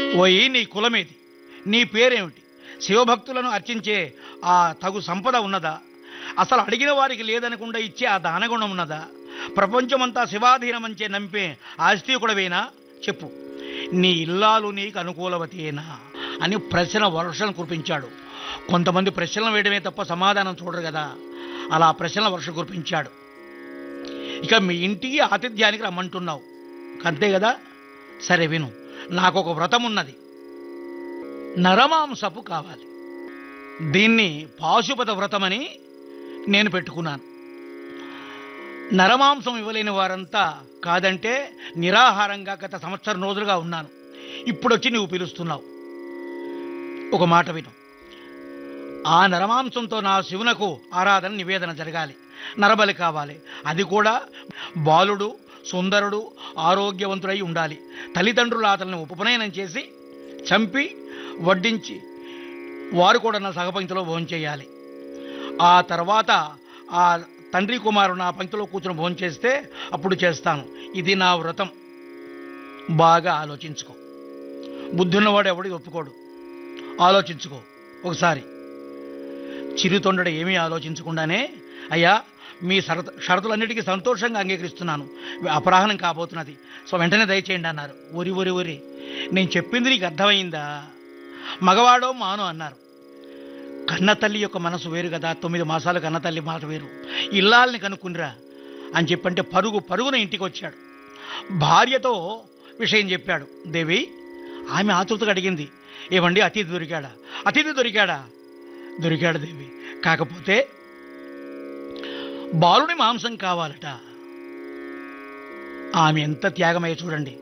ఓయి నీ కులమేది నీ పేరేమిటి శివభక్తులను అర్చించే ఆ తగు సంపద ఉన్నదా అసలు అడిగిన వారికి లేదనకుండా ఇచ్చే ఆ దానగుణం ఉన్నదా ప్రపంచమంతా శివాధీనమంచే నంపే ఆస్తికుడవేనా చెప్పు నీ ఇల్లాలు నీకు అనుకూలవతేనా అని ప్రశ్న వర్షం కురిపించాడు కొంతమంది ప్రశ్నలు వేయడమే తప్ప సమాధానం చూడరు కదా అలా ప్రశ్నల వర్షం కురిపించాడు ఇక మీ ఇంటికి ఆతిథ్యానికి రమ్మంటున్నావు అంతే కదా సరే విను నాకు ఒక వ్రతం ఉన్నది నరమాంసపు కావాలి దీన్ని పాశుపత వ్రతమని నేను పెట్టుకున్నాను నరమాంసం ఇవ్వలేని వారంతా కాదంటే నిరాహారంగా గత సంవత్సరం రోజులుగా ఉన్నాను ఇప్పుడు వచ్చి నువ్వు పిలుస్తున్నావు ఒక మాట విను ఆ నరమాంసంతో నా శివునకు ఆరాధన నివేదన జరగాలి నరబలి కావాలి అది కూడా బాలుడు సుందరుడు ఆరోగ్యవంతుడై ఉండాలి తల్లిదండ్రులు అతన్ని ఉపనయనం చేసి చంపి వడ్డించి వారు కూడా నా సహపంక్తిలో భోంచేయాలి ఆ తర్వాత ఆ తండ్రి కుమారుడు నా పంక్తిలో కూర్చొని భోంచేస్తే అప్పుడు చేస్తాను ఇది నా వ్రతం బాగా ఆలోచించుకో బుద్ధున్నవాడు ఎవడు ఒప్పుకోడు ఆలోచించుకో ఒకసారి చిరుతొండడు ఏమీ ఆలోచించకుండానే అయ్యా మీ షరతు షరతులన్నిటికీ సంతోషంగా అంగీకరిస్తున్నాను అపరాహనం కాబోతున్నది సో వెంటనే దయచేయండి అన్నారు ఒరి ఒరి ఒరి నేను చెప్పింది నీకు అర్థమైందా మగవాడో మానో అన్నారు కన్న తల్లి యొక్క మనసు వేరు కదా తొమ్మిది మాసాలు కన్న తల్లి మాట వేరు ఇల్లాలని కనుక్కునిరా అని చెప్పంటే పరుగు పరుగున ఇంటికి వచ్చాడు భార్యతో విషయం చెప్పాడు దేవి ఆమె ఆతృతగా అడిగింది ఏమండి అతిథి దొరికాడా అతిథి దొరికాడా దొరికాడు దేవి కాకపోతే బాలుని మాంసం కావాలట ఆమె ఎంత త్యాగమయ్య చూడండి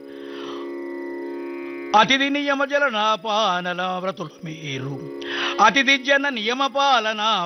అతిథి నియమ జలన పానల వ్రతులు మీరు అతిథి జన నియమ పాలన